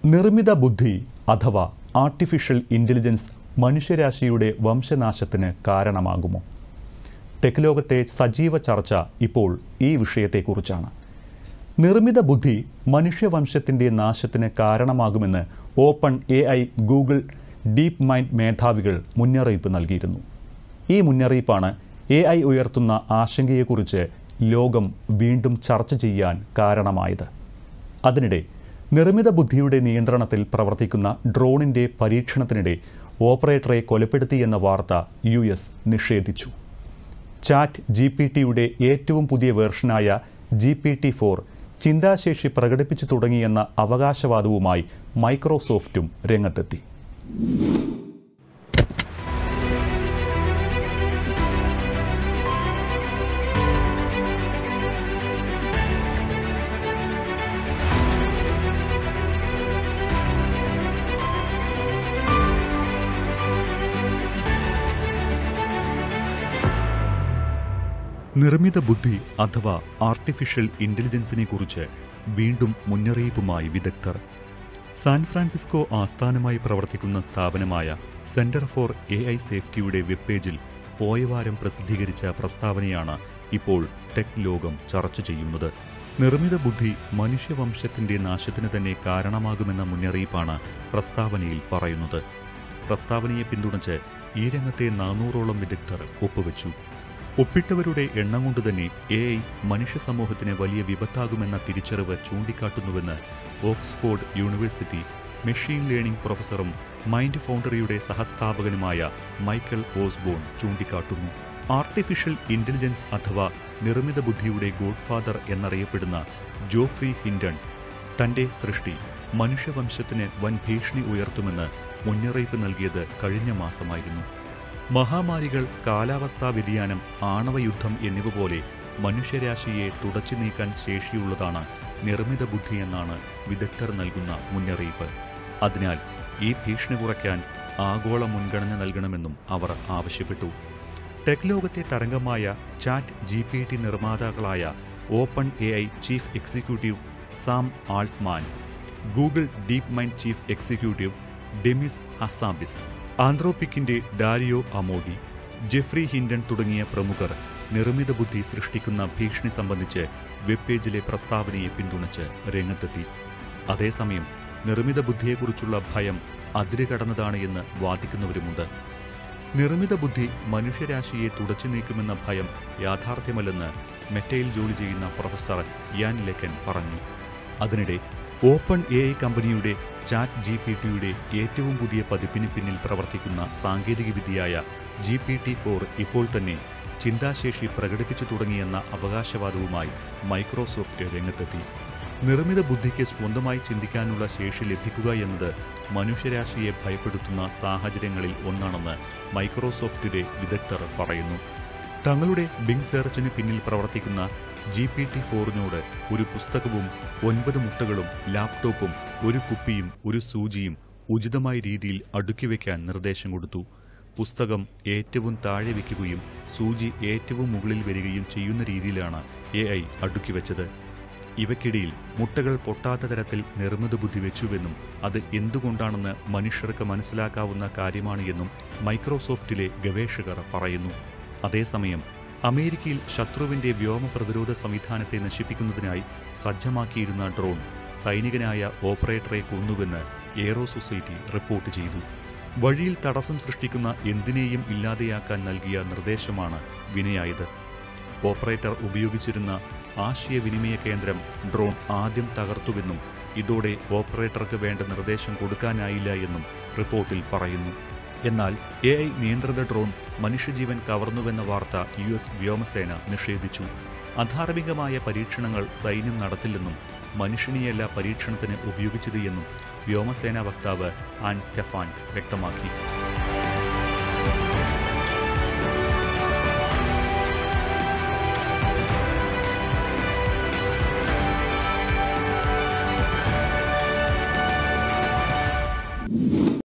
നിർമ്മിത ബുദ്ധി അഥവാ ആർട്ടിഫിഷ്യൽ ഇൻ്റലിജൻസ് മനുഷ്യരാശിയുടെ വംശനാശത്തിന് കാരണമാകുമോ ടെക് ലോകത്തെ സജീവ ചർച്ച ഇപ്പോൾ ഈ വിഷയത്തെക്കുറിച്ചാണ് നിർമ്മിത ബുദ്ധി മനുഷ്യവംശത്തിൻ്റെ നാശത്തിന് കാരണമാകുമെന്ന് open A I Google DeepMind മേധാവികൾ മുന്നറിയിപ്പ് നൽകിയിരുന്നു ഈ മുന്നറിയിപ്പാണ് എ ഐ ഉയർത്തുന്ന ആശങ്കയെക്കുറിച്ച് ലോകം വീണ്ടും ചർച്ച ചെയ്യാൻ കാരണമായത് അതിനിടെ നിർമ്മിത ബുദ്ധിയുടെ നിയന്ത്രണത്തിൽ പ്രവർത്തിക്കുന്ന ഡ്രോണിൻ്റെ പരീക്ഷണത്തിനിടെ ഓപ്പറേറ്ററെ കൊലപ്പെടുത്തിയെന്ന വാർത്ത യു എസ് നിഷേധിച്ചു ചാറ്റ് ജി പി ടിയുടെ ഏറ്റവും പുതിയ വേർഷനായ ജി പി ടി ഫോർ ചിന്താശേഷി പ്രകടിപ്പിച്ചു തുടങ്ങിയെന്ന അവകാശവാദവുമായി മൈക്രോസോഫ്റ്റും രംഗത്തെത്തി നിർമ്മിത ബുദ്ധി അഥവാ ആർട്ടിഫിഷ്യൽ ഇന്റലിജൻസിനെ കുറിച്ച് വീണ്ടും മുന്നറിയിപ്പുമായി വിദഗ്ധർ സാൻ ഫ്രാൻസിസ്കോ ആസ്ഥാനമായി പ്രവർത്തിക്കുന്ന സ്ഥാപനമായ സെന്റർ ഫോർ എ ഐ സേഫ്റ്റിയുടെ വെബ് പേജിൽ പോയ വാരം പ്രസിദ്ധീകരിച്ച പ്രസ്താവനയാണ് ഇപ്പോൾ ടെക് ലോകം ചർച്ച ചെയ്യുന്നത് നിർമ്മിത ബുദ്ധി മനുഷ്യവംശത്തിന്റെ നാശത്തിന് തന്നെ കാരണമാകുമെന്ന മുന്നറിയിപ്പാണ് പ്രസ്താവനയിൽ പറയുന്നത് പ്രസ്താവനയെ പിന്തുണച്ച് ഈ രംഗത്തെ നാനൂറോളം വിദഗ്ധർ ഒപ്പുവെച്ചു ഒപ്പിട്ടവരുടെ എണ്ണം കൊണ്ട് തന്നെ എ ഐ മനുഷ്യ സമൂഹത്തിന് വലിയ വിപത്താകുമെന്ന തിരിച്ചറിവ് ചൂണ്ടിക്കാട്ടുന്നുവെന്ന് ഓക്സ്ഫോർഡ് യൂണിവേഴ്സിറ്റി മെഷീൻ ലേണിംഗ് പ്രൊഫസറും മൈൻഡ് ഫൗണ്ടറിയുടെ സഹസ്ഥാപകനുമായ മൈക്കൽ ഓസ്ബോൺ ചൂണ്ടിക്കാട്ടുന്നു ആർട്ടിഫിഷ്യൽ ഇന്റലിജൻസ് അഥവാ നിർമ്മിത ബുദ്ധിയുടെ ഗോഡ്ഫാദർ എന്നറിയപ്പെടുന്ന ജോഫ്രി ഹിൻഡൺ തന്റെ സൃഷ്ടി മനുഷ്യവംശത്തിന് വൻ ഭീഷണി ഉയർത്തുമെന്ന് മുന്നറിയിപ്പ് നൽകിയത് കഴിഞ്ഞ മാസമായിരുന്നു മഹാമാരികൾ കാലാവസ്ഥാ വ്യതിയാനം ആണവയുദ്ധം എന്നിവ പോലെ മനുഷ്യരാശിയെ തുടച്ചു നീക്കാൻ ശേഷിയുള്ളതാണ് നിർമ്മിത ബുദ്ധി എന്നാണ് വിദഗ്ധർ നൽകുന്ന മുന്നറിയിപ്പ് അതിനാൽ ഈ ഭീഷണി കുറയ്ക്കാൻ ആഗോള മുൻഗണന നൽകണമെന്നും അവർ ആവശ്യപ്പെട്ടു ടെക് ലോകത്തെ തരംഗമായ ചാറ്റ് ജി പി ടി നിർമ്മാതാക്കളായ open A I chief executive Sam Altman Google DeepMind chief executive Demis Hassabis ആന്ത്രോപിക്കിന്റെ ഡാരിയോ അമോഡി ജെഫ്രി ഹിൻഡൻ തുടങ്ങിയ പ്രമുഖർ നിർമ്മിത ബുദ്ധി സൃഷ്ടിക്കുന്ന ഭീഷണി സംബന്ധിച്ച് വെബ് പേജിലെ പ്രസ്താവനയെ പിന്തുണച്ച് രംഗത്തെത്തി അതേസമയം നിർമ്മിത ബുദ്ധിയെക്കുറിച്ചുള്ള ഭയം അതിരുകടന്നതാണ് എന്ന് വാദിക്കുന്നവരുമുണ്ട് നിർമ്മിത ബുദ്ധി മനുഷ്യരാശിയെ തുടച്ചു നീക്കുമെന്ന ഭയം യാഥാർത്ഥ്യമല്ലെന്ന് മെറ്റയിൽ ജോലി ചെയ്യുന്ന പ്രൊഫസർ യാൻ ലെക്കൻ പറഞ്ഞു അതിനിടെ ഓപ്പൺ എ ഐ കമ്പനിയുടെ ചാറ്റ് ജി പി ടിയുടെ ഏറ്റവും പുതിയ പതിപ്പിന് പിന്നിൽ പ്രവർത്തിക്കുന്ന സാങ്കേതികവിദ്യയായ ജി പി ടി ഫോർ ഇപ്പോൾ തന്നെ ചിന്താശേഷി പ്രകടിപ്പിച്ചു തുടങ്ങിയെന്ന അവകാശവാദവുമായി മൈക്രോസോഫ്റ്റ് രംഗത്തെത്തി നിർമ്മിത ബുദ്ധിക്ക് സ്വന്തമായി ചിന്തിക്കാനുള്ള ശേഷി ലഭിക്കുക എന്നത് മനുഷ്യരാശിയെ ഭയപ്പെടുത്തുന്ന സാഹചര്യങ്ങളിൽ ഒന്നാണെന്ന് മൈക്രോസോഫ്റ്റിലെ വിദഗ്ധർ പറയുന്നു തങ്ങളുടെ ബിങ് സെർച്ചിന് പിന്നിൽ പ്രവർത്തിക്കുന്ന ജി പി ടി ഫോറിനോട് ഒരു പുസ്തകവും ഒൻപത് മുട്ടകളും ലാപ്ടോപ്പും ഒരു കുപ്പിയും ഒരു സൂചിയും ഉചിതമായ രീതിയിൽ അടുക്കി വയ്ക്കാൻ നിർദ്ദേശം കൊടുത്തു പുസ്തകം ഏറ്റവും താഴെ വയ്ക്കുകയും സൂചി ഏറ്റവും മുകളിൽ വരികയും ചെയ്യുന്ന രീതിയിലാണ് എ ഐ അടുക്കി വെച്ചത് ഇവയ്ക്കിടയിൽ മുട്ടകൾ പൊട്ടാത്ത തരത്തിൽ നിർമ്മിത ബുദ്ധി വെച്ചുവെന്നും അത് എന്തുകൊണ്ടാണെന്ന് മനുഷ്യർക്ക് മനസ്സിലാക്കാവുന്ന കാര്യമാണ് എന്നും മൈക്രോസോഫ്റ്റിലെ ഗവേഷകർ പറയുന്നു അതേസമയം അമേരിക്കയിൽ ശത്രുവിന്റെ വ്യോമ പ്രതിരോധ സംവിധാനത്തെ നശിപ്പിക്കുന്നതിനായി സജ്ജമാക്കിയിരുന്ന ഡ്രോൺ സൈനികനായ ഓപ്പറേറ്ററെ കൊന്നുവെന്ന് എയറോ സൊസൈറ്റി റിപ്പോർട്ട് ചെയ്തു വഴിയിൽ തടസ്സം സൃഷ്ടിക്കുന്ന എന്തിനേയും ഇല്ലാതെയാക്കാൻ നൽകിയ നിർദ്ദേശമാണ് വിനയായത് ഓപ്പറേറ്റർ ഉപയോഗിച്ചിരുന്ന ആശയവിനിമയ കേന്ദ്രം ഡ്രോൺ ആദ്യം തകർത്തുവെന്നും ഇതോടെ ഓപ്പറേറ്റർക്ക് വേണ്ട നിർദ്ദേശം കൊടുക്കാനായില്ല എന്നും റിപ്പോർട്ടിൽ പറയുന്നു എന്നാൽ എ ഐ നിയന്ത്രിത ഡ്രോൺ മനുഷ്യജീവൻ കവർന്നുവെന്ന വാർത്ത യു എസ് വ്യോമസേന നിഷേധിച്ചു അധാർമികമായ പരീക്ഷണങ്ങൾ സൈന്യം നടത്തില്ലെന്നും മനുഷ്യനെയല്ല പരീക്ഷണത്തിന് ഉപയോഗിച്ചത് എന്നും വ്യോമസേനാ വക്താവ് ആൻ സ്റ്റെഫാൻ വ്യക്തമാക്കി